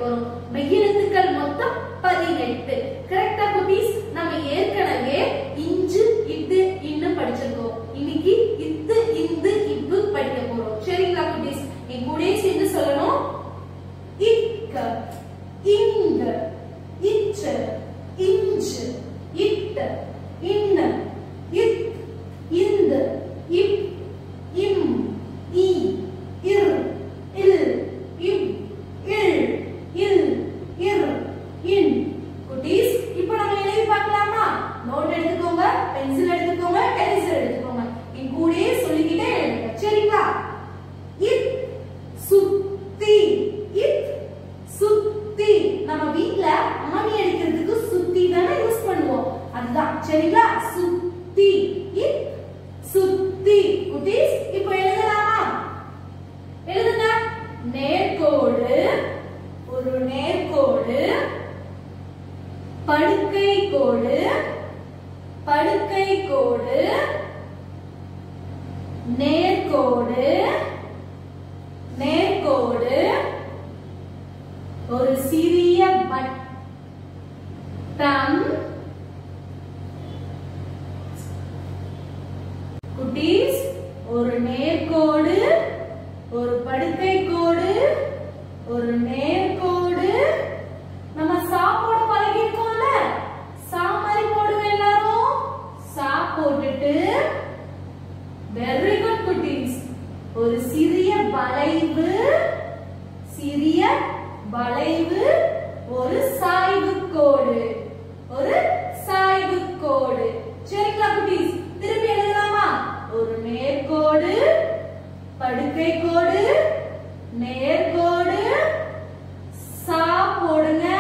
போறோம் மெய்யெழுத்துக்கள் மொத்தம் பதினெட்டு கரெக்டா குட்டீஸ் நம்ம ஏற்கனவே இஞ்சு இட்டு இன்னு படிச்சிருக்கோம் இன்னைக்கு இத்து இந்து இப்பு படிக்க போறோம் சரிங்களா குட்டீஸ் என் கூடயே சேர்ந்து சொல்லணும் இக்க இங்க இச்ச இஞ்சு இட்ட இன்ன இத் இந்த இப் இம் இ இர் இல் இம் இல் இல் இர் இன் குட்டீஸ் இப்போ நம்ம எழுதி பார்க்கலாமா நோட் எடுத்துக்கோங்க பென்சில் எடுத்துக்கோங்க எரேசர் எடுத்துக்கோங்க என் கூடயே சொல்லிக்கிட்டே எழுதுங்க சரிங்களா இத் சுத்தி இத் சுத்தி நம்ம வீட்ல ஆணி அடிக்கிறதுக்கு சுத்தி தானே யூஸ் பண்ணுவோம் அதுதான் சரிங்களா சுத்தி இத் சுத்தி குட்டீஸ் இப்போ எழுதலாமா எழுதுங்க நேர்கோடு ஒரு நேர்கோடு படுக்கை கோடு படுக்கை கோடு நேர்கோடு நேர்கோடு ஒரு சிறிய வட்டம் குட்டீஸ் ஒரு நேர்கோடு ஒரு படுக்கை கோடு ஒரு நேர்கோடு நம்ம சா போட பழகிருக்கோம்ல சா மாதிரி போடுவோம் எல்லாரும் சா போட்டுட்டு வெரி குட் குட்டீஸ் ஒரு சிறிய வளைவு சிறிய வளைவு ஒரு சாய்வு கோடு ஒரு சாய்வு கோடு சரிங்களா குட்டீஸ் திருப்பி எழுதலாமா ஒரு நேர்கோடு படுக்கை கோடு நேர்கோடு சா போடுங்க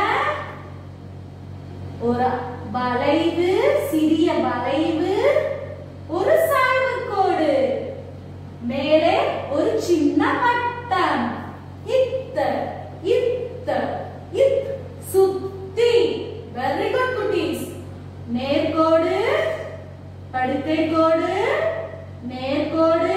ஒரு வளைவு சிறிய வளைவு ஒரு சாய்வு கோடு மேலே ஒரு சின்ன வட்டம் இத்த இத்த இத் சுத்தி வெரி குட் குட்டீஸ் நேர்கோடு படுக்கை கோடு நேர்கோடு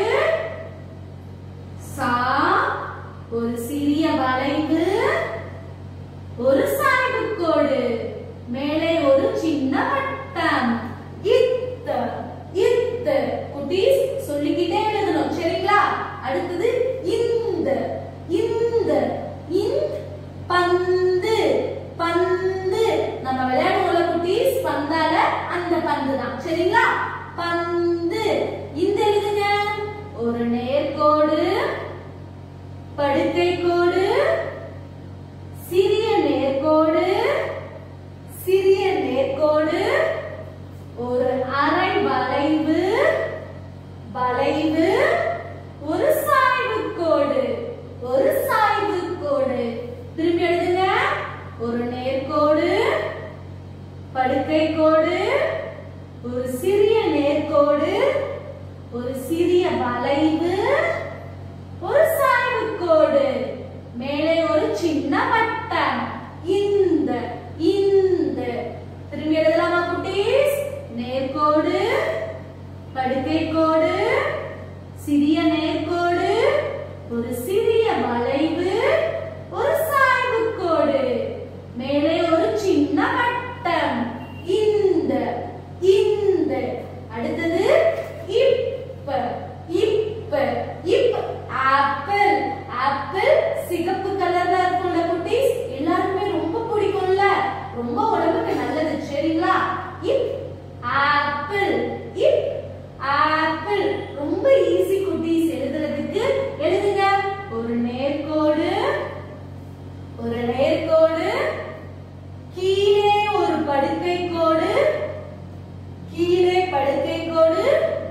சா ஒரு சிறிய வளைவு ஒரு சாய்வு கோடு மேலே ஒரு சின்ன வட்டம் இத்த இத்த குட்டீஸ் சொல்லிக்கிட்டே எழுதணும் சரிங்களா அடுத்தது இந்த இந்த இந்த பந்து பந்து நம்ம விளையாடுவோம்ல குட்டீஸ் பந்தால அந்த பந்து தான் சரிங்களா பந்து இந்த எழுதுங்க ஒரு நேர்கோடு படுக்கை கோடு சிறிய நேர்கோடு சிறிய நேர்கோடு ஒரு அரை வளைவு வளைவு ஒரு சாய்வு கோடு ஒரு சாய்வு கோடு திருப்பி எழுதுங்க ஒரு நேர்கோடு படுக்கை கோடு ஒரு சிறிய நேர்கோடு ஒரு சிறிய வளைவு ஒரு சாய்வு கோடு மேலே ஒரு சின்ன வட்டம் இந்த இந்த திரும்பி எழுதலாமா குட்டீஸ் நேர்கோடு படுக்கை கோடு சிறிய நேர்கோடு ஒரு சிறிய வளைவு ஒரு சாய்வு கோடு மேலே ஒரு சின்ன வட்டம் இந்த இந்த அடுத்தது இப்ப இப்ப இப்ப ஆப்பிள் ஆப்பிள் சிகப்பு கலர்ல இருக்கும்ல குட்டீஸ் எல்லாருக்குமே ரொம்ப பிடிக்கும்ல ரொம்ப உடம்புக்கு நல்லது சரிங்களா இப் ஆப்பிள் இப் ஆப்பிள் ரொம்ப ஈஸி குட்டீஸ் எழுதுறதுக்கு எழுதுங்க ஒரு நேர்கோடு ஒரு நேர்கோடு கீழே ஒரு படுக்கை கோடு கீழே படுக்கை கோடு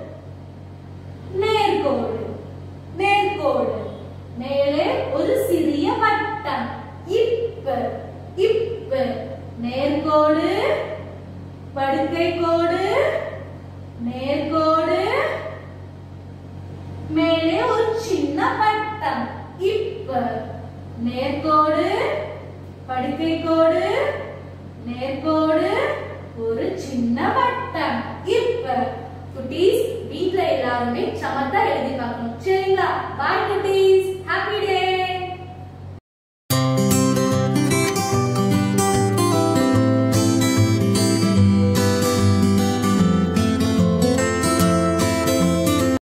நேர்கோடு நேர்கோடு மேலே ஒரு சிறிய வட்டம் இப்ப இப்ப நேர்கோடு படுக்கை கோடு நேர்கோடு மேலே ஒரு சின்ன வட்டம் இப்ப நேர்கோடு படுக்கை கோடு நேர்கோடு ஒரு சின்ன வட்டம் இப்ப குட்டீஸ் வீட்ல எல்லாருமே சமத்தா எழுதி பார்க்கணும் சரிங்களா பாய் குட்டீஸ்